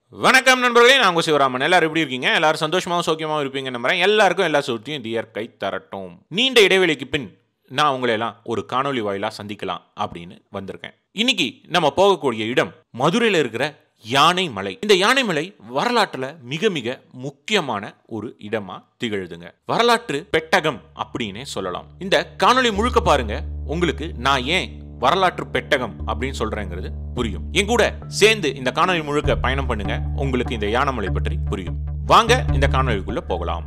வணக்கம் நண்பர்களே நான் உங்கள் சிவராமன் எல்லாரும் எப்படி இருக்கீங்க எல்லாரும் சந்தோஷமாகவும் சௌக்கியமாகவும் இருப்பீங்க நம்புறேன் எல்லாருக்கும் எல்லா சுற்றியும் இந்த இயற்கை தரட்டும் நீண்ட இடைவெளிக்கு பின் நான் உங்களை எல்லாம் ஒரு காணொளி வாயிலாக சந்திக்கலாம் அப்படின்னு வந்திருக்கேன் இன்னைக்கு நம்ம போகக்கூடிய இடம் மதுரையில் இருக்கிற யானை மலை இந்த யானை மலை வரலாற்றில் மிக மிக முக்கியமான ஒரு இடமா திகழுதுங்க வரலாற்று பெட்டகம் அப்படின்னே சொல்லலாம் இந்த காணொளி முழுக்க பாருங்க உங்களுக்கு நான் ஏன் வரலாற்று பெட்டகம் அப்படின்னு சொல்றேங்கிறது புரியும் என் கூட சேர்ந்து இந்த காணொளி முழுக்க பயணம் பண்ணுங்க உங்களுக்கு இந்த யானமலை பற்றி புரியும் வாங்க இந்த காணொளிக்குள்ள போகலாம்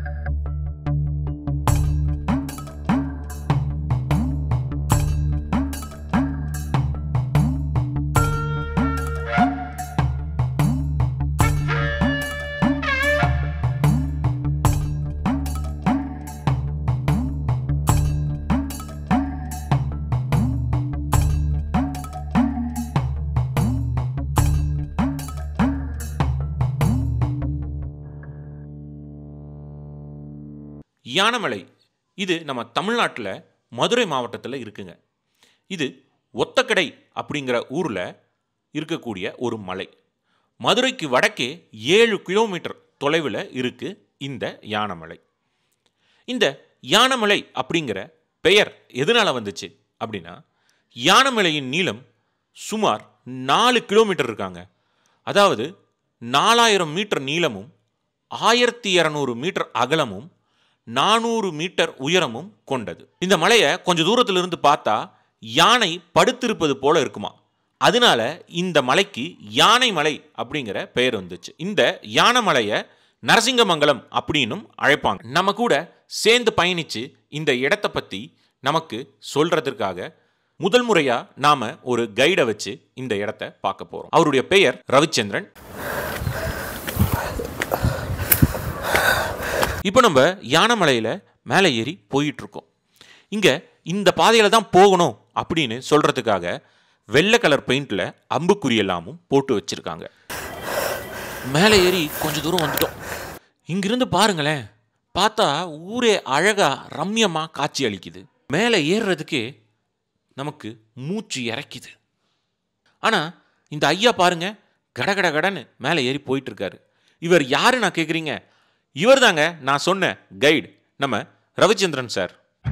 யானமலை இது நம்ம தமிழ்நாட்டில் மதுரை மாவட்டத்தில் இருக்குங்க இது ஒத்தக்கடை அப்படிங்கிற ஊரில் இருக்கக்கூடிய ஒரு மலை மதுரைக்கு வடக்கே ஏழு கிலோமீட்டர் தொலைவில் இருக்கு இந்த யானமலை இந்த யானமலை அப்படிங்கிற பெயர் எதனால் வந்துச்சு அப்படின்னா யானமலையின் நீளம் சுமார் நாலு கிலோமீட்டர் இருக்காங்க அதாவது நாலாயிரம் மீட்டர் நீளமும் ஆயிரத்தி இரநூறு மீட்டர் அகலமும் நானூறு மீட்டர் உயரமும் கொண்டது இந்த மலையை கொஞ்சம் தூரத்துல இருந்து பார்த்தா யானை படுத்திருப்பது போல இருக்குமா அதனால இந்த மலைக்கு யானை மலை அப்படிங்கிற பெயர் வந்துச்சு இந்த யானை மலையை நரசிங்கமங்கலம் அப்படின்னும் அழைப்பாங்க நம்ம கூட சேர்ந்து பயணிச்சு இந்த இடத்தை பத்தி நமக்கு சொல்றதற்காக முதல் முறையா நாம ஒரு கைடை வச்சு இந்த இடத்தை பார்க்க போறோம் அவருடைய பெயர் ரவிச்சந்திரன் இப்போ நம்ம யானைமலையில் மேலே ஏறி போயிட்டு இருக்கோம் இங்கே இந்த பாதையில் தான் போகணும் அப்படின்னு சொல்கிறதுக்காக வெள்ளை கலர் பெயிண்டில் அம்புக்குறி எல்லாமும் போட்டு வச்சுருக்காங்க மேலே ஏறி கொஞ்சம் தூரம் வந்துட்டோம் இங்கிருந்து பாருங்களேன் பார்த்தா ஊரே அழகா ரம்யமாக காட்சி அளிக்குது மேலே ஏறுறதுக்கே நமக்கு மூச்சு இறைக்குது ஆனால் இந்த ஐயா பாருங்க கடகட கடன்னு மேலே ஏறி போயிட்டு இருக்காரு இவர் யாரு நான் கேட்குறீங்க இவர் தாங்க நான் சொன்ன கைடு நம்ம ரவிச்சந்திரன் சார்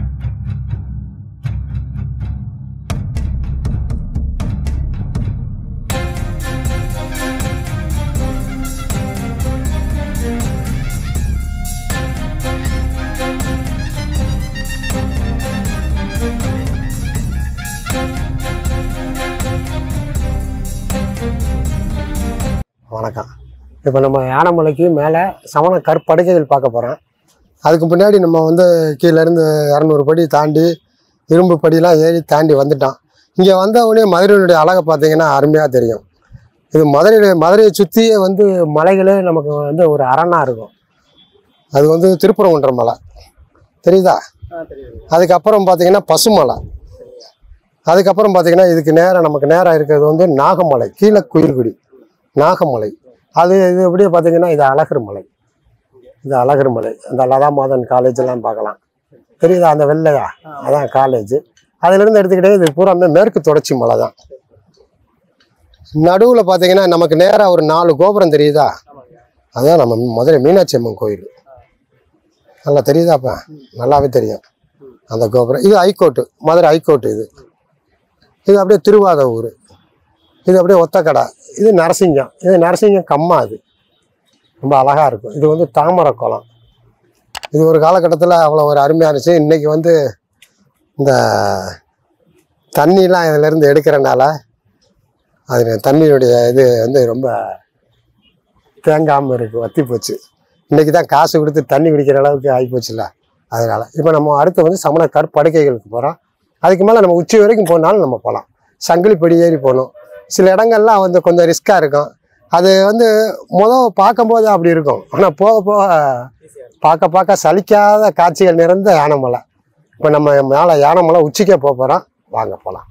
வணக்கம் இப்போ நம்ம யானைமலைக்கு மேலே சமண கற்படுக்கைகள் பார்க்க போகிறோம் அதுக்கு முன்னாடி நம்ம வந்து கீழேருந்து இரநூறு படி தாண்டி இரும்பு படியெலாம் ஏறி தாண்டி வந்துட்டோம் இங்கே வந்த உடனே மதுரையினுடைய அழகை பார்த்தீங்கன்னா அருமையாக தெரியும் இது மதுரையில் மதுரையை சுற்றியே வந்து மலைகளே நமக்கு வந்து ஒரு அரணாக இருக்கும் அது வந்து திருப்பரங்குன்றம் மலை தெரியுதா அதுக்கப்புறம் பார்த்தீங்கன்னா பசுமலை அதுக்கப்புறம் பார்த்தீங்கன்னா இதுக்கு நேரம் நமக்கு நேரம் இருக்கிறது வந்து நாகமலை கீழே குயில்குடி நாகமலை அது இது எப்படியே பார்த்தீங்கன்னா இது அழகர் மலை இது அழகர் மலை அந்த லதா மாதன் காலேஜ் எல்லாம் பார்க்கலாம் தெரியுதா அந்த வெள்ளையா அதான் காலேஜ் அதுலேருந்து எடுத்துக்கிட்டே இது பூராமே மேற்கு தொடர்ச்சி மலை தான் நடுவில் பார்த்தீங்கன்னா நமக்கு நேராக ஒரு நாலு கோபுரம் தெரியுதா அதான் நம்ம மதுரை மீனாட்சி அம்மன் கோயில் நல்லா தெரியுதாப்பா நல்லாவே தெரியும் அந்த கோபுரம் இது ஹைகோர்ட்டு மதுரை ஹைகோர்ட்டு இது இது அப்படியே திருவாத ஊர் இது அப்படியே ஒத்தக்கடை இது நரசிங்கம் இது நரசிங்கம் கம்மா அது ரொம்ப அழகாக இருக்கும் இது வந்து தாமரை குளம் இது ஒரு காலகட்டத்தில் அவ்வளோ ஒரு அருமையாக இருந்துச்சு இன்றைக்கி வந்து இந்த தண்ணிலாம் இதிலேருந்து எடுக்கிறனால அது தண்ணியுடைய இது வந்து ரொம்ப தேங்காமல் இருக்குது வத்தி போச்சு இன்றைக்கி தான் காசு கொடுத்து தண்ணி குடிக்கிற அளவுக்கு ஆகிப்போச்சுல அதனால் இப்போ நம்ம அடுத்து வந்து சமண கற்படுக்கைகளுக்கு போகிறோம் அதுக்கு மேலே நம்ம உச்சி வரைக்கும் போனாலும் நம்ம போகலாம் சங்கிலிப்படி ஏறி போகணும் சில இடங்கள்லாம் வந்து கொஞ்சம் ரிஸ்க்காக இருக்கும் அது வந்து முதல் பார்க்கும்போது அப்படி இருக்கும் ஆனால் போக போக பார்க்க பார்க்க சலிக்காத காட்சிகள் நிறைந்த யானைமலை இப்போ நம்ம மேலே யானைமலை உச்சிக்கே போக போகிறோம் வாங்க போகலாம்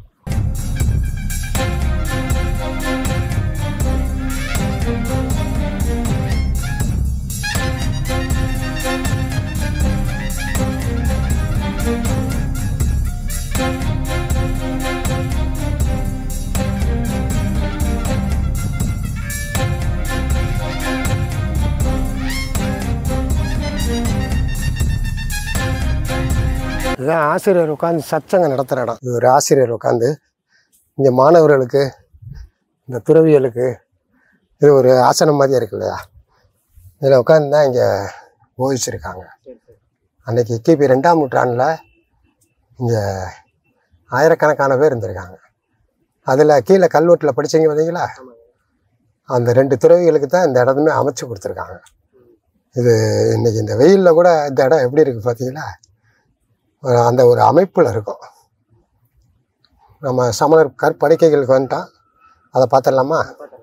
இதுதான் ஆசிரியர் உட்காந்து சச்சங்கம் நடத்துகிற இடம் இது ஒரு ஆசிரியர் உட்காந்து இங்கே மாணவர்களுக்கு இந்த துறவிகளுக்கு இது ஒரு ஆசனம் மாதிரி இருக்கு இல்லையா இதில் உட்காந்து தான் இங்கே போதிச்சிருக்காங்க அன்னைக்கு கிபி ரெண்டாம் நூற்றாண்டில் இங்கே ஆயிரக்கணக்கான பேர் இருந்திருக்காங்க அதில் கீழே கல்வெட்டில் படிச்சீங்க பார்த்தீங்களா அந்த ரெண்டு துறவிகளுக்கு தான் இந்த இடமே அமைச்சு கொடுத்துருக்காங்க இது இன்னைக்கு இந்த வெயிலில் கூட இந்த இடம் எப்படி இருக்குது பார்த்தீங்களா ஒரு- அந்த ஒரு அமைப்பில் இருக்கும் நம்ம சமணர் கற்படுக்கைகளுக்கு வந்துட்டோம் அதை பார்த்துடலாமா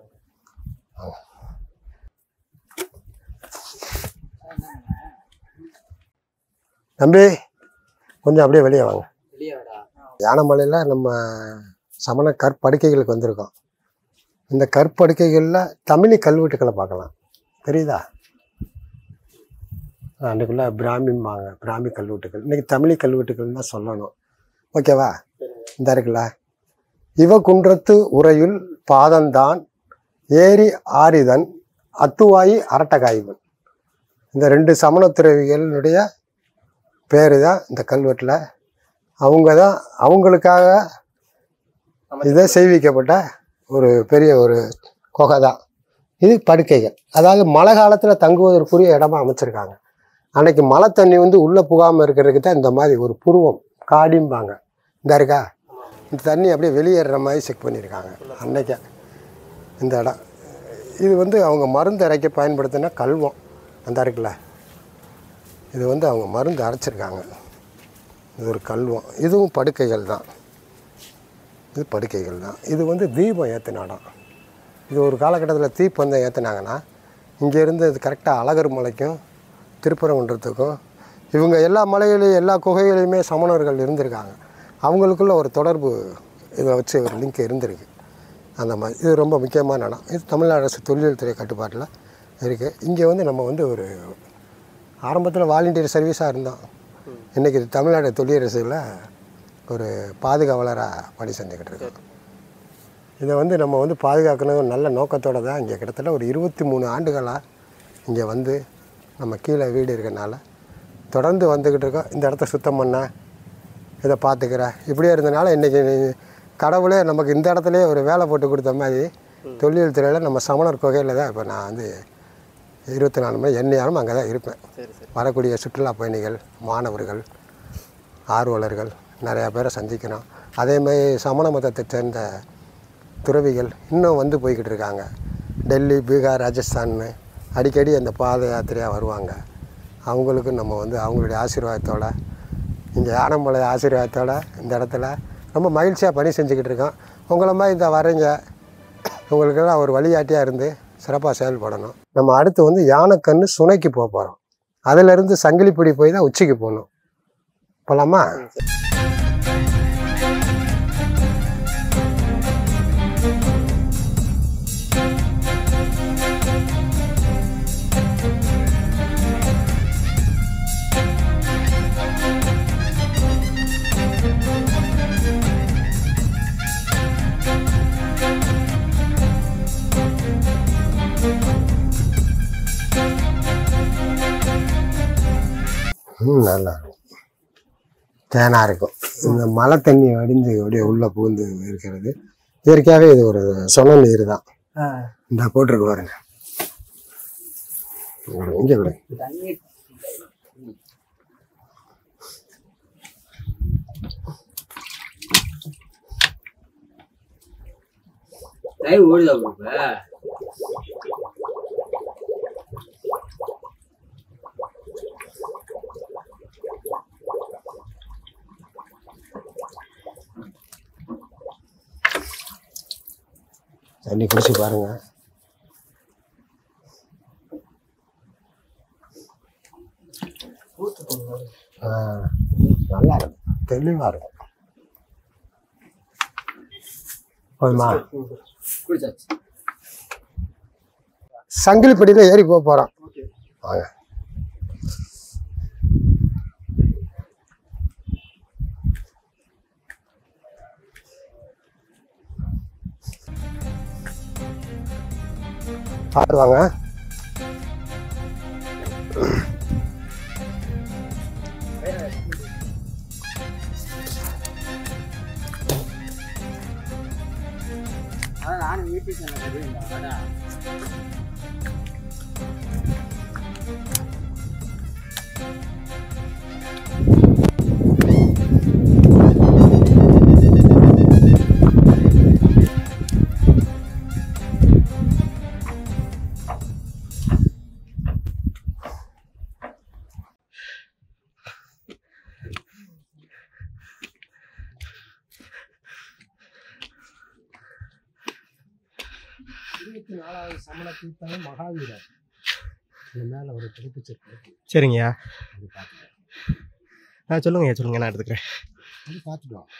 தம்பி கொஞ்சம் அப்படியே வெளியே வாங்க யானைமலையில் நம்ம சமண கற்படுக்கைகளுக்கு வந்திருக்கோம் இந்த கற்படுக்கைகளில் தமிழி கல்வெட்டுக்களை பார்க்கலாம் தெரியுதா அன்றைக்குள்ள பிராமிம்பாங்க பிராமி கல்வெட்டுக்கள் இன்னைக்கு தமிழி கல்வெட்டுக்கள் தான் சொல்லணும் ஓகேவா இந்த இருக்குல்ல இவ குன்றத்து உரையுள் பாதந்தான் ஏரி ஆரிதன் அத்துவாயி அரட்டகாய்வன் இந்த ரெண்டு சமண துறவிகளுடைய பேர் தான் இந்த கல்வெட்டில் அவங்க தான் அவங்களுக்காக இதை செய்விக்கப்பட்ட ஒரு பெரிய ஒரு குகை தான் இது படுக்கைகள் அதாவது மழை காலத்தில் தங்குவதற்குரிய இடமா அமைச்சிருக்காங்க அன்னைக்கு மழை தண்ணி வந்து உள்ளே புகாமல் இருக்கிறதுக்கு தான் இந்த மாதிரி ஒரு புருவம் காடிம்பாங்க இந்த இருக்கா இந்த தண்ணி அப்படியே வெளியேறுற மாதிரி செக் பண்ணியிருக்காங்க அன்னைக்கே இந்த இடம் இது வந்து அவங்க மருந்து அரைக்க பயன்படுத்தின கல்வம் அந்த இருக்குல்ல இது வந்து அவங்க மருந்து அரைச்சிருக்காங்க இது ஒரு கல்வம் இதுவும் படுக்கைகள் தான் இது படுக்கைகள் தான் இது வந்து தீபம் ஏற்றின இடம் இது ஒரு காலகட்டத்தில் தீப்பந்தம் ஏற்றினாங்கன்னா இங்கேருந்து இது கரெக்டாக அழகர் மலைக்கும் திருப்பரங்குன்றத்துக்கும் இவங்க எல்லா மலைகளையும் எல்லா குகைகளையுமே சமணர்கள் இருந்திருக்காங்க அவங்களுக்குள்ள ஒரு தொடர்பு இதை வச்சு ஒரு லிங்க் இருந்திருக்கு அந்த மாதிரி இது ரொம்ப முக்கியமான இடம் இது தமிழ்நாடு அரசு தொழில் துறை கட்டுப்பாட்டில் இருக்குது இங்கே வந்து நம்ம வந்து ஒரு ஆரம்பத்தில் வாலண்டியர் சர்வீஸாக இருந்தோம் இன்றைக்கி தமிழ்நாடு தொழிலரசில் ஒரு பாதுகாவலராக பணி செஞ்சுக்கிட்டு இருக்கோம் இதை வந்து நம்ம வந்து பாதுகாக்கணும் நல்ல நோக்கத்தோடு தான் இங்கே கிட்டத்தட்ட ஒரு இருபத்தி மூணு ஆண்டுகளாக இங்கே வந்து நம்ம கீழே வீடு இருக்கனால தொடர்ந்து வந்துக்கிட்டு இருக்கோம் இந்த இடத்த சுத்தம் பண்ண இதை பார்த்துக்கிற இப்படியே இருந்தனால இன்றைக்கி கடவுளே நமக்கு இந்த இடத்துலயே ஒரு வேலை போட்டு கொடுத்த மாதிரி தொழில் துறையில் நம்ம சமணர் குகையில் தான் இப்போ நான் வந்து இருபத்தி நாலு மணி எந்நேரமும் அங்கே தான் இருப்பேன் வரக்கூடிய சுற்றுலா பயணிகள் மாணவர்கள் ஆர்வலர்கள் நிறையா பேரை சந்திக்கிறோம் அதே மாதிரி சமண மதத்தை சேர்ந்த துறவிகள் இன்னும் வந்து போய்கிட்டு இருக்காங்க டெல்லி பீகார் ராஜஸ்தான்னு அடிக்கடி அந்த பாத யாத்திரையாக வருவாங்க அவங்களுக்கு நம்ம வந்து அவங்களுடைய ஆசீர்வாதத்தோட இங்கே யானமலை ஆசீர்வாதத்தோட இந்த இடத்துல ரொம்ப மகிழ்ச்சியாக பணி செஞ்சுக்கிட்டு இருக்கோம் உங்களை மாதிரி இந்த வரீங்க உங்களுக்கெல்லாம் ஒரு வழிகாட்டியாக இருந்து சிறப்பாக செயல்படணும் நம்ம அடுத்து வந்து யானைக்கன்று சுனைக்கு போக போகிறோம் அதிலிருந்து சங்கிலிப்படி போய் தான் உச்சிக்கு போகணும் போகலாமா ம் நல்லா இருக்கும் தேனாக இருக்கும் இந்த மழை தண்ணி வடிஞ்சு அப்படியே உள்ளே புகுந்து இருக்கிறது இயற்கையாகவே இது ஒரு சொன நீர் தான் இந்த போட்டிருக்கு பாருங்க இங்கே விடு டைம் ஓடுதா உங்களுக்கு தண்ணி குடிச்சு பாருங்க ஆ, நல்லா இருக்கும் தெளிவாக இருக்கும் போதுமா குடிச்சாச்சு சங்கிலிப்படியில் ஏறி போக போகிறோம் வாங்க பார்த்து வாங்க நானும் யூடியூப் சேனல் தெரியுங்க வாடா இருபத்தி நாலாவது சமண தீர்த்தம் மகாவீரர் இது மேலே ஒரு பிடிப்பிச்சிருக்கு சரிங்கய்யா அது பார்த்துக்கலாம் ஆ சொல்லுங்கய்யா சொல்லுங்க நான் எடுத்துக்கிறேன் அது பார்த்துக்கலாம்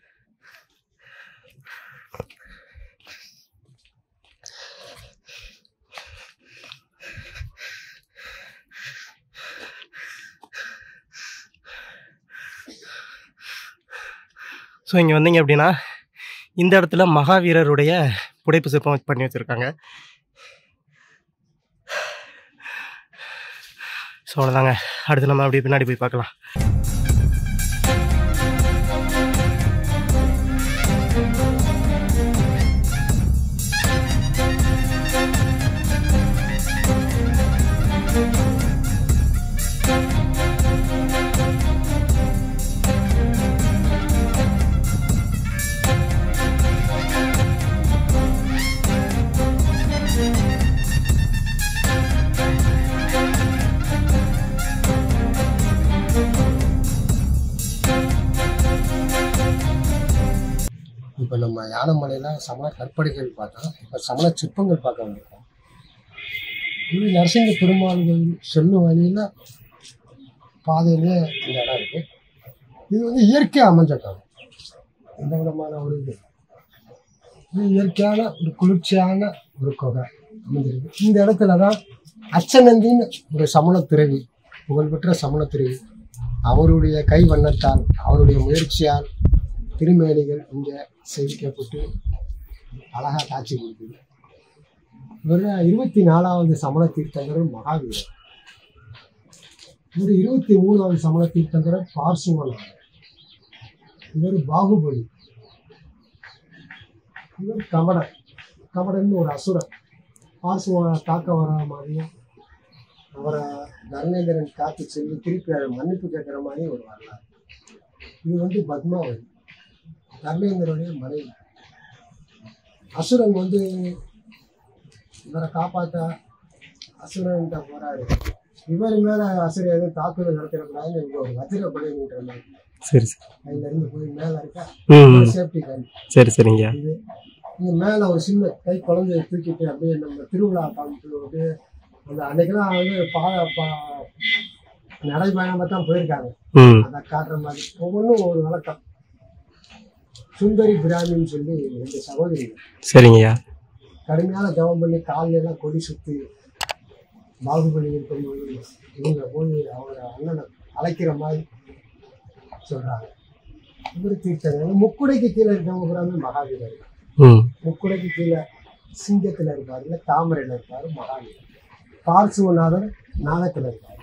ஸோ இங்கே வந்தீங்க அப்படின்னா இந்த இடத்துல மகாவீரருடைய புடைப்பு சிற்பம் பண்ணி வச்சுருக்காங்க ஸோ அவ்வளோதாங்க அடுத்து நம்ம அப்படியே பின்னாடி போய் பார்க்கலாம் இப்போ நம்ம யானைமலையில் சமண கற்படைகள் பார்த்தோம் இப்போ சமண சிற்பங்கள் பார்க்க வந்திருக்கோம் இது நரசிங்க பெருமாள்கள் செல்லும் வழியில் பாதையிலே இந்த இடம் இருக்கு இது வந்து இயற்கையாக அமைஞ்ச காலம் எந்த விதமான ஒரு இது இது இயற்கையான ஒரு குளிர்ச்சியான ஒரு குகை அமைஞ்சிருக்கு இந்த இடத்துல தான் அச்சநந்தின்னு ஒரு சமண துறவி புகழ்பெற்ற சமண துறவி அவருடைய கை வண்ணத்தால் அவருடைய முயற்சியால் திருமேனிகள் இங்கே செதுக்கப்பட்டு அழகாக காட்சி கொடுக்குது இவர் இருபத்தி நாலாவது சமண தீர்த்தங்கர் மகாவீரர் இவர் இருபத்தி மூணாவது சமண தீர்த்தங்கர் பார்சுவனார் இவர் பாகுபலி இவர் கபடன் கபடன்னு ஒரு அசுரன் பார்சுவனை தாக்க வர மாதிரியும் அவரை தர்மேந்திரன் காத்து செல்லி திருப்பி அதை மன்னிப்பு கேட்குற மாதிரி ஒரு வரலாறு இது வந்து பத்மாவதி தர்மேந்திரனுடைய மனைவி அசுரன் வந்து இவரை காப்பாற்ற அசுரன்கிட்ட போறாரு இவர் மேல அசுரன் எதுவும் தாக்குதல் நடத்திடக்கூடாதுன்னு இவங்க ஒரு வஜ்ர படையின்ற மாதிரி சரி சரி அதுல இருந்து போய் மேல இருக்கா ம் சேஃப்டி கன் சரி சரிங்கய்யா இது இங்க மேல ஒரு சின்ன கை குழந்தைய தூக்கிட்டு அப்படியே நம்ம திருவிழா காமிச்சு அப்படியே அந்த அன்னைக்கெல்லாம் வந்து பா பா நடைபயணமாக தான் போயிருக்காங்க ம் அதை காட்டுற மாதிரி ஒவ்வொன்றும் ஒரு வழக்கம் சுந்தரி பிராமின்னு சொல்லி ரெண்டு சகோதரிகள் சரிங்கய்யா கடுமையான ஜபம் பண்ணி கால்ல எல்லாம் கொடி சுத்தி பாகுபலி இருக்கும்போது இவங்க போய் அவங்க அண்ணனை அழைக்கிற மாதிரி சொல்றாங்க இவர் தீர்த்தங்க முக்குடைக்கு கீழே இருக்கவங்க பூராமே மகாவீரர் ம் முக்குடைக்கு கீழே சிங்கத்துல இருப்பாரு இல்லை தாமரையில் இருப்பாரு மகாவீரர் பார்சுவநாதர் நாகத்துல இருப்பாரு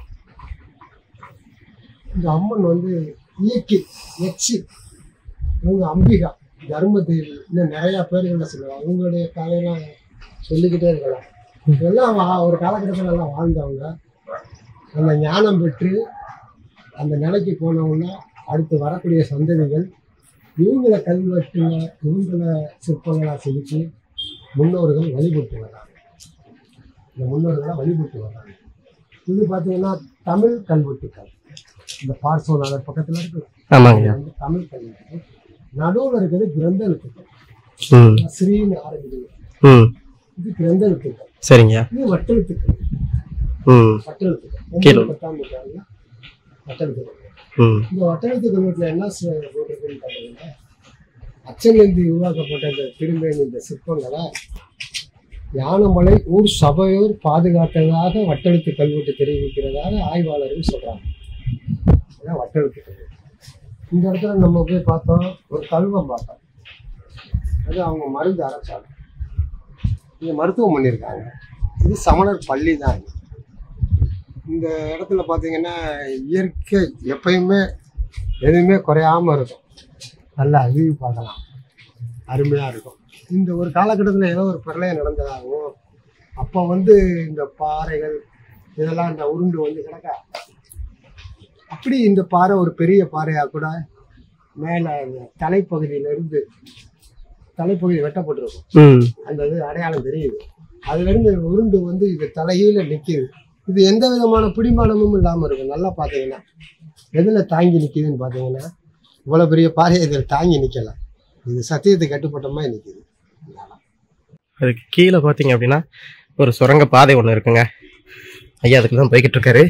இந்த அம்மன் வந்து இயக்கி எச்சி இவங்க அம்பிகா தர்ம தேவி இன்னும் நிறைய பேர்களை சொல்லுவாங்க அவங்களுடைய கதையெல்லாம் சொல்லிக்கிட்டே இருக்கலாம் இதெல்லாம் வா- ஒரு காலகட்டத்தில் எல்லாம் வாழ்ந்தவங்க அந்த ஞானம் பெற்று அந்த நிலைக்கு போனவங்க அடுத்து வரக்கூடிய சந்ததிகள் இவங்களை கல்வெட்டுல இவங்களை சிற்பங்களா செதுக்கி முன்னோர்கள் வழிபட்டு வர்றாங்க இந்த முன்னோர்களை வழிபட்டு வர்றாங்க இது பார்த்தீங்கன்னா தமிழ் கல்வெட்டுக்கள் இந்த பார்சோநாதர் பக்கத்தில் இருக்கு ஆமாங்கய்யா வந்து தமிழ் கல்வெட்டு நடுவில் இருக்கிறது கிரந்த எழுத்துக்கள் ம் ஸ்ரீன்னு ஆரம்பிக்குது ம் இது கிரந்த எழுத்துக்கள் சரிங்கய்யா இது வட்டெழுத்துக்கள் ம் வட்டெழுத்துக்கள் கீழே. ஒன்பது பத்தாம் நூற்றாண்டுல வட்டெழுத்துக்கள் ம் இந்த வட்டெழுத்து கல்வெட்டில் என்ன ச- போட்டிருக்குன்னு பார்த்தீங்கன்னா அச்சநந்தி உருவாக்கப்பட்ட இந்த திருமேனி இந்த சிற்பங்களை யானமலை ஊர் சபையோர் பாதுகாத்ததாக வட்டெழுத்து கல்வெட்டு தெரிவிக்கிறதாக ஆய்வாளர்கள் சொல்றாங்க அதான் வட்டெழுத்து கல்வெட்டு இந்த இடத்துல நம்ம போய் பார்த்தோம் ஒரு கல்வம் பார்த்தோம் அது அவங்க மருந்து அரைச்சாங்க இங்க மருத்துவம் பண்ணியிருக்காங்க இது சமணர் பள்ளி தான் இது. இந்த இடத்துல பார்த்தீங்கன்னா இயற்கை எப்பயுமே எதுவுமே குறையாம இருக்கும் நல்லா வியூ பார்க்கலாம் அருமையாக இருக்கும் இந்த ஒரு காலகட்டத்தில் ஏதோ ஒரு பிரளயம் நடந்ததாகவும் அப்போ வந்து இந்த பாறைகள் இதெல்லாம் இந்த உருண்டு வந்து கிடக்கா அப்படி இந்த பாறை ஒரு பெரிய பாறையாக கூட மேலே அந்த தலைப்பகுதியிலிருந்து தலைப்பகுதி வெட்டப்பட்டிருக்கும் ம் அந்த இது அடையாளம் தெரியுது அதுலேருந்து உருண்டு வந்து இது தலைகீழ நிற்கிது இது எந்த விதமான பிடிமானமும் இல்லாமல் இருக்கும் நல்லா பார்த்தீங்கன்னா எதில் தாங்கி நிற்கிதுன்னு பார்த்தீங்கன்னா இவ்வளோ பெரிய பாறையை இதில் தாங்கி நிற்கலாம் இது சத்தியத்துக்கு கட்டுப்பட்ட மாதிரி நிற்கிது அதுக்கு கீழே பார்த்தீங்க அப்படின்னா ஒரு சுரங்க பாதை ஒன்று இருக்குங்க ஐயா அதுக்கு தான் போய்கிட்டு இருக்காரு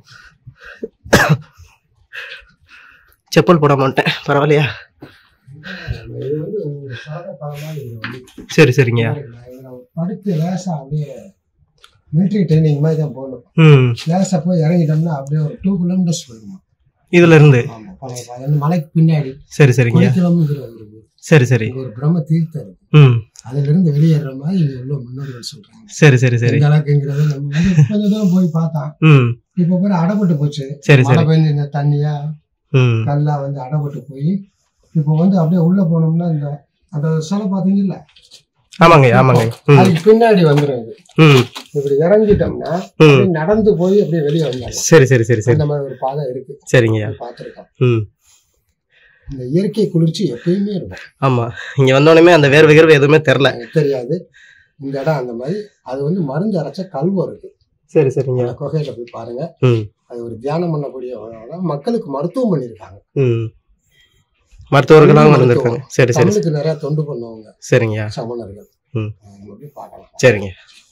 செப்பல் போட மாட்டேன் பரவாயில்லையா இது வந்து ஒரு சாத பதமாக இது வந்து சரி சரிங்க இதுல படுத்து லேசாக அப்படியே மிலிட்ரி ட்ரைனிங் மாதிரி தான் போகணும் ம் லேசாக போய் இறங்கிட்டோம்னா அப்படியே ஒரு டூ கிலோமீட்டர்ஸ் போயிடுமா இதுல இருந்து ஆமாம் பழைய பாதை அந்த மலைக்கு பின்னாடி சரி சரிங்க ஒரு கிலோமீட்டர் இருக்கு சரி சரி இங்க ஒரு பிரம்ம தீர்த்தம் இருக்கு ம் அதுல இருந்து வெளியேற மாதிரி இங்க உள்ள முன்னோர்கள் சொல்றாங்க சரி சரி சரி எந்த அளவுக்குங்கிறத நம்ம வந்து கொஞ்ச தூரம் போய் பார்த்தோம் ம் இப்ப பேர் அடைப்பட்டு போச்சு சரி மழை சரி பெஞ்சு இந்த தண்ணியா ம் கல்லா வந்து அடைப்பட்டு போய் இப்போ வந்து அப்படியே உள்ள போனோம்னா இந்த அந்த சிலை பாத்தீங்கல்ல ஆமாங்க ஆமாங்க ம் அதுக்கு பின்னாடி வந்துடும் இது ம் இப்படி இறங்கிட்டோம்னா ம் அப்படியே நடந்து போய் அப்படியே வெளியே வந்தாங்க சரி சரி சரி சரி அந்த மாதிரி ஒரு பாதை இருக்கு சரிங்கய்யா பார்த்துருக்கோம் ம் இந்த இயற்கை குளிர்ச்சி எப்பயுமே இருக்கும் ஆமா இங்க வந்தோடனே அந்த வேர்வை கிர்வை எதுவுமே தெரில எனக்கு தெரியாது இந்த இடம் அந்த மாதிரி அது வந்து மருந்து அரைச்ச கல்வம் இருக்கு சரி சரிங்க அந்த குகையில போய் பாருங்க ம் அது ஒரு தியானம் பண்ணக்கூடிய இடம். மக்களுக்கு மருத்துவம் பண்ணியிருக்காங்க ம் மருத்துவர்களாகவும் இருந்திருக்காங்க சரி சரி தமிழுக்கு நிறைய தொண்டு பண்ணுவாங்க சரிங்கய்யா சமணர்கள் ம். நம்ம போய் பார்க்கலாம் சரிங்க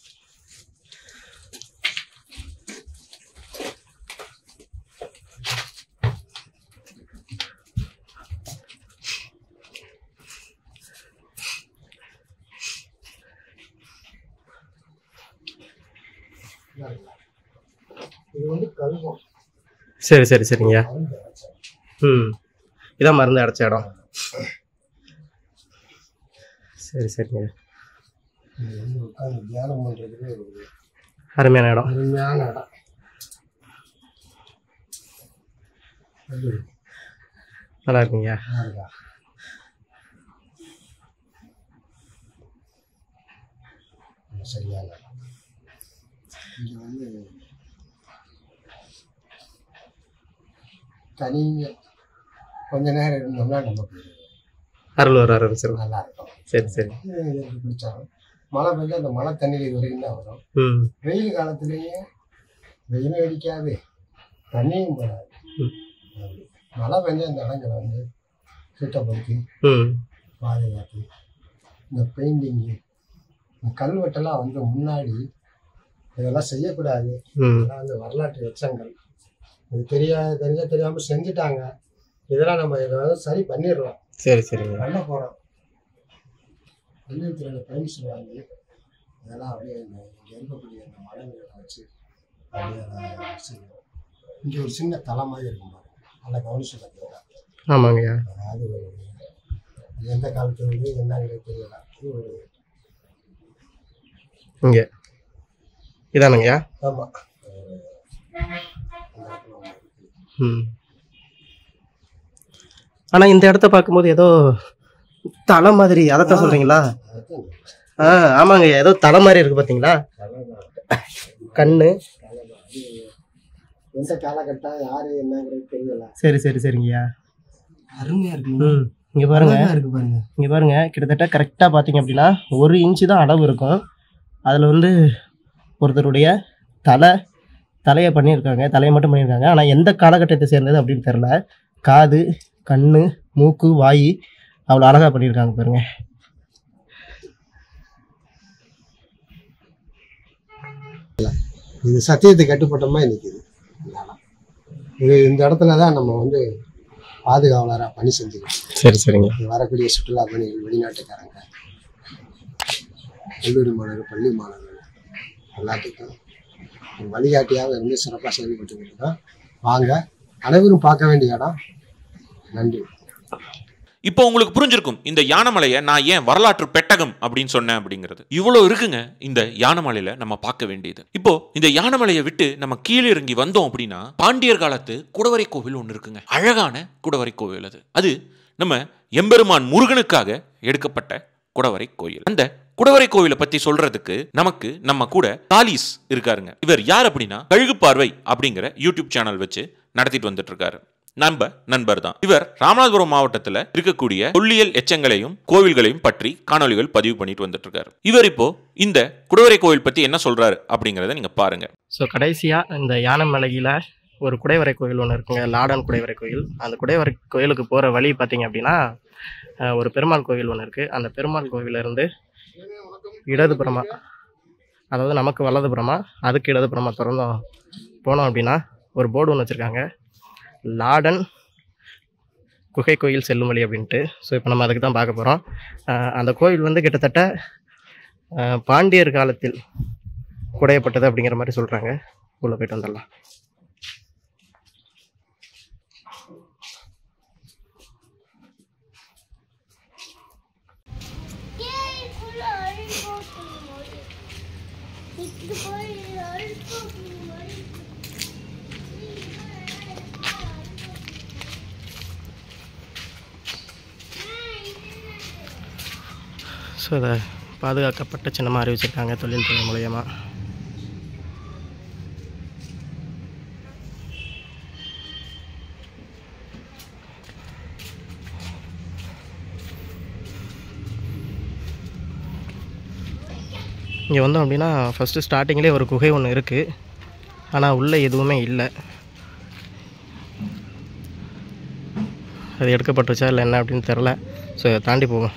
இது வந்து கல்வம் சரி சரி சரிங்கய்யா மருந்து அரைச்ச ம் இதான் மருந்து அடைச்ச இடம் சரி சரிங்க இது வந்து உட்கார்ந்து தியானம் பண்றதுக்கு ஒரு அருமையான இடம் அருமையான இடம் எப்படி இருக்கு? நல்லா இருக்குங்கய்யா நல்லா இருக்கா? ரொம்ப சரியான இடம். இங்க வந்து தனிங்க கொஞ்ச நேரம் இருந்தோம்னா நமக்கு அருள் வர ஆரம்பிச்சிடும் நல்லா இருக்கும் சரி சரி எனக்கு பிடிச்சாலும் மழை பெஞ்சா அந்த மழை தண்ணீர் இது வரைக்கும் தான் வரும் ம் வெயில் காலத்துலேயே வெயிலும் அடிக்காது தண்ணியும் போடாது ம். அப்படி. மழை பெஞ்சா இந்த இடங்களை வந்து சுத்தப்படுத்தி ம் பாதுகாத்து இந்த பெயிண்டிங்கு இந்த கல்வெட்டெல்லாம் வந்து முன்னாடி இதெல்லாம் செய்யக்கூடாது ம் இதெல்லாம் வந்து வரலாற்று எச்சங்கள் இது தெரியாது தெரிஞ்சா தெரியாமல் செஞ்சுட்டாங்க இதெல்லாம் நம்ம இதை வந்து சரி பண்ணிடுறோம் சரி சரிங்க பண்ண போகிறோம் வெள்ளியத்தில் பெயிண்ட்ஸ் வாங்கி இதெல்லாம் அப்படியே இந்த இங்கே இருக்கக்கூடிய இந்த மலைகளை வச்சு அப்படியே அதை செய்வோம் இங்கே ஒரு சின்ன தலை மாதிரி இருக்கும் பாருங்க நல்லா கவனிச்சு பார்த்தீங்கன்னா ஆமாங்கய்யா அது ஒரு எந்த காலத்துல இருந்து என்னங்கிறது தெரியல இது ஒரு இங்கே இதானுங்கய்யா ஆமாம் ம் ஆனால் இந்த இடத்த பார்க்கும்போது ஏதோ தலை மாதிரி அதைத்தான் சொல்கிறீங்களா ஆ ஆமாங்க ஏதோ தலை மாதிரி இருக்கு பார்த்தீங்களா கண்ணு எந்த காலகட்டம் யாரு என்னங்கிறது தெரியல சரி சரி சரிங்கய்யா அருமையா இருக்கு ம் இங்கே பாருங்க அழகா இருக்கு பாருங்க இங்கே பாருங்க கிட்டத்தட்ட கரெக்டாக பார்த்தீங்க அப்படின்னா ஒரு இன்ச்சு தான் அளவு இருக்கும் அதில் வந்து ஒருத்தருடைய தலை தலையை பண்ணியிருக்காங்க தலையை மட்டும் பண்ணியிருக்காங்க ஆனால் எந்த காலகட்டத்தை சேர்ந்தது அப்படின்னு தெரில காது கண் மூக்கு வாய் அவ்வளோ அழகாக பண்ணியிருக்காங்க பாருங்க இது சத்தியத்துக்கு கட்டுப்பட்ட மாதிரி நிற்கிது இது இந்த இடத்துல தான் நம்ம வந்து பாதுகாவலராக பணி செஞ்சுக்கணும் சரி சரிங்க இங்க வரக்கூடிய சுற்றுலா பயணிகள் வெளிநாட்டுக்காரங்க கல்லூரி மாணவர்கள் பள்ளி மாணவர்கள் எல்லாத்துக்கும் ஒரு வழிகாட்டியாக இருந்து சிறப்பாக செயல்பட்டு இருக்கோம் வாங்க அனைவரும் பார்க்க வேண்டிய இடம் நன்றி இப்போ உங்களுக்கு புரிஞ்சிருக்கும் இந்த யானைமலையை நான் ஏன் வரலாற்று பெட்டகம் அப்படின்னு சொன்னேன் அப்படிங்கிறது இவ்வளோ இருக்குங்க இந்த யானைமலையில நம்ம பார்க்க வேண்டியது இப்போ இந்த யானைமலையை விட்டு நம்ம கீழே இறங்கி வந்தோம் அப்படின்னா பாண்டியர் காலத்து குடவரை கோவில் ஒன்று இருக்குங்க அழகான குடவரை கோவில் அது அது நம்ம எம்பெருமான் முருகனுக்காக எடுக்கப்பட்ட குடவரை கோயில் அந்த குடவரை கோவிலை பத்தி சொல்றதுக்கு நமக்கு நம்ம கூட காலிஸ் இருக்காருங்க இவர் யார் அப்படின்னா கழுகு பார்வை அப்படிங்கிற யூடியூப் சேனல் வச்சு நடத்திட்டு வந்துட்டு இருக்காரு நம்ப நண்பர் தான் இவர் ராமநாதபுரம் மாவட்டத்தில் இருக்கக்கூடிய தொல்லியல் எச்சங்களையும் கோவில்களையும் பற்றி காணொளிகள் பதிவு பண்ணிட்டு வந்துட்டு இருக்காரு இவர் இப்போ இந்த குடவரை கோவில் பத்தி என்ன சொல்றாரு அப்படிங்கறத நீங்க பாருங்க ஸோ கடைசியாக இந்த யானைமலையில் ஒரு குடைவரை கோயில் ஒன்று இருக்குங்க லாடன் குடைவரை கோயில் அந்த குடைவரை கோயிலுக்கு போகிற வழி பார்த்தீங்க அப்படின்னா அஹ், ஒரு பெருமாள் கோவில் ஒன்று இருக்குது அந்த பெருமாள் கோவிலிருந்து இடதுபுறமா அதாவது நமக்கு வலதுபுறமா அதுக்கு இடதுபுறமா திறந்தோம் போனோம் அப்படின்னா ஒரு போர்டு ஒன்று வச்சுருக்காங்க லாடன் குகை கோயில் செல்லும் வழி அப்படின்ட்டு ஸோ இப்போ நம்ம அதுக்கு தான் பார்க்க போகிறோம் அந்த கோயில் வந்து கிட்டத்தட்ட அஹ், பாண்டியர் காலத்தில் குடையப்பட்டது அப்படிங்கிற மாதிரி சொல்கிறாங்க உள்ளே போயிட்டு வந்துடலாம் ஸோ இதை பாதுகாக்கப்பட்ட சின்னமாக அறிவிச்சிருக்காங்க தொழில்துறை மூலயமா இங்கே வந்தோம் அப்படின்னா ஃபஸ்ட்டு ஸ்டார்டிங்லேயே ஒரு குகை ஒன்று இருக்குது ஆனால் உள்ளே எதுவுமே இல்லை அது எடுக்கப்பட்டுச்சா இல்லை என்ன அப்படின்னு தெரில ஸோ இதை தாண்டி போவோம்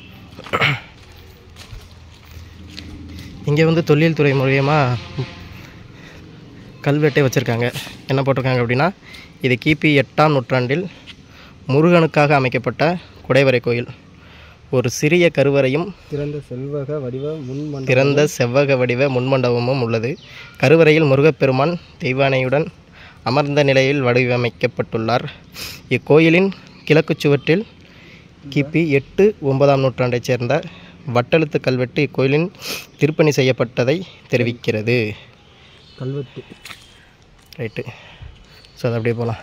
இங்கே வந்து தொழில் துறை மூலியமா கல்வெட்டே வச்சுருக்காங்க என்ன போட்டிருக்காங்க அப்படின்னா இது கிபி எட்டாம் நூற்றாண்டில் முருகனுக்காக அமைக்கப்பட்ட குடைவரை கோயில் ஒரு சிறிய கருவறையும் திறந்த செல்வக வடிவ முன்மண்டபம் திறந்த செவ்வக வடிவ முன்மண்டபமும் உள்ளது கருவறையில் முருகப்பெருமான் தெய்வானையுடன் அமர்ந்த நிலையில் வடிவமைக்கப்பட்டுள்ளார் இக்கோயிலின் கிழக்குச் சுவற்றில் கிபி எட்டு ஒன்பதாம் நூற்றாண்டைச் சேர்ந்த வட்டெழுத்து கல்வெட்டு இக்கோயிலின் திருப்பணி செய்யப்பட்டதை தெரிவிக்கிறது கல்வெட்டு ரைட்டு ஸோ அது அப்படியே போகலாம்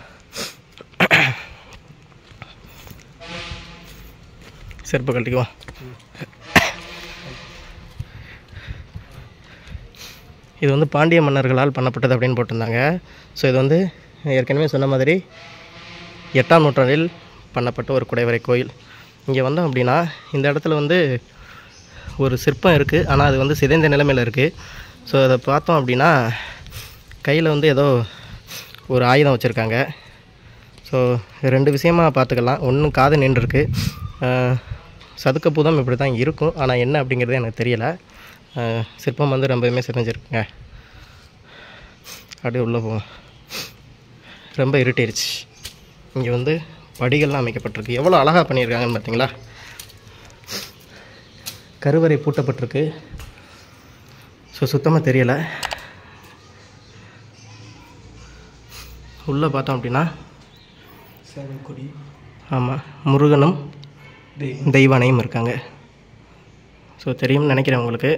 செருப்பு கழட்டிக்குவோம் இது வந்து பாண்டிய மன்னர்களால் பண்ணப்பட்டது அப்படின்னு போட்டிருந்தாங்க ஸோ இது வந்து ஏற்கனவே சொன்ன மாதிரி எட்டாம் நூற்றாண்டில் பண்ணப்பட்ட ஒரு குடைவரை கோயில் இங்கே வந்தோம் அப்படின்னா இந்த இடத்துல வந்து ஒரு சிற்பம் இருக்குது ஆனால் அது வந்து சிதைந்த நிலைமையில் இருக்குது ஸோ அதை பார்த்தோம் அப்படின்னா கையில் வந்து ஏதோ ஒரு ஆயுதம் வச்சுருக்காங்க ஸோ ரெண்டு விஷயமா பார்த்துக்கலாம் ஒன்று காது நின்றுருக்கு சதுக்க பூதம் இப்படி தான் இருக்கும் ஆனால் என்ன அப்படிங்கிறது எனக்கு தெரியலை அஹ், சிற்பம் வந்து ரொம்பவுமே சிதைஞ்சிருக்குங்க அப்படியே உள்ளே போவோம் ரொம்ப இருட்டிருச்சு இங்கே வந்து படிகள்லாம் அமைக்கப்பட்டிருக்கு எவ்வளோ அழகாக பண்ணியிருக்காங்கன்னு பார்த்தீங்களா கருவறை பூட்டப்பட்டிருக்கு ஸோ சுத்தமாக தெரியலை உள்ளே பார்த்தோம் அப்படின்னா சேவல்குடி ஆமாம் முருகனும் தெய்வானையும் இருக்காங்க ஸோ தெரியும்னு நினைக்கிறேன் உங்களுக்கு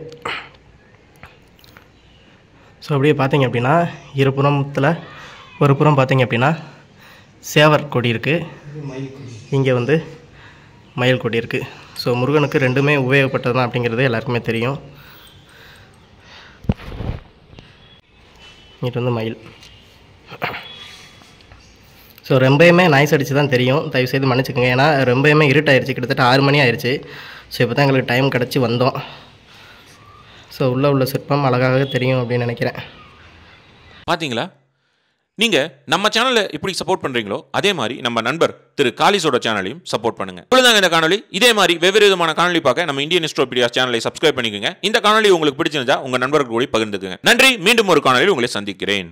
ஸோ அப்படியே பார்த்தீங்க அப்படின்னா இருபுறத்தில் ஒரு புறம் பார்த்தீங்க அப்படின்னா சேவர் கொடி இருக்குது இங்கே வந்து மயில் கொடி இருக்குது ஸோ முருகனுக்கு ரெண்டுமே உபயோகப்பட்டது தான் அப்படிங்கிறது எல்லாருக்குமே தெரியும் இங்கிட்டு வந்து மயில் ஸோ ரொம்பவுமே நாய்ஸ் அடிச்சு தான் தெரியும் தயவுசெய்து மன்னிச்சுக்கோங்க ஏன்னா ரொம்பவுமே இருட்டாயிருச்சு கிட்டத்தட்ட ஆறு மணி ஆயிடுச்சு ஸோ இப்போ தான் எங்களுக்கு டைம் கிடச்சி வந்தோம் ஸோ உள்ளே உள்ள சிற்பம் அழகாக தெரியும் அப்படின்னு நினைக்கிறேன் பாத்தீங்களா நீங்க நம்ம சேனலை எப்படி சப்போர்ட் பண்றீங்களோ அதே மாதிரி நம்ம நண்பர் திரு காலிஸோட சேனலையும் சப்போர்ட் பண்ணுங்க இவ்வளவுதாங்க இந்த காணொலி இதே மாதிரி வெவ்வேறு விதமான காணொலி பார்க்க நம்ம இந்தியன் ஹிஸ்டோபீடியாஸ் சேனலை சப்ஸ்கிரைப் பண்ணிக்கோங்க இந்த காணொலி உங்களுக்கு பிடிச்சிருந்தா உங்க நண்பர்கள் கூட பகிர்ந்துக்குங்க நன்றி மீண்டும் ஒரு காணொலியில் உங்களை சந்திக்கிறேன்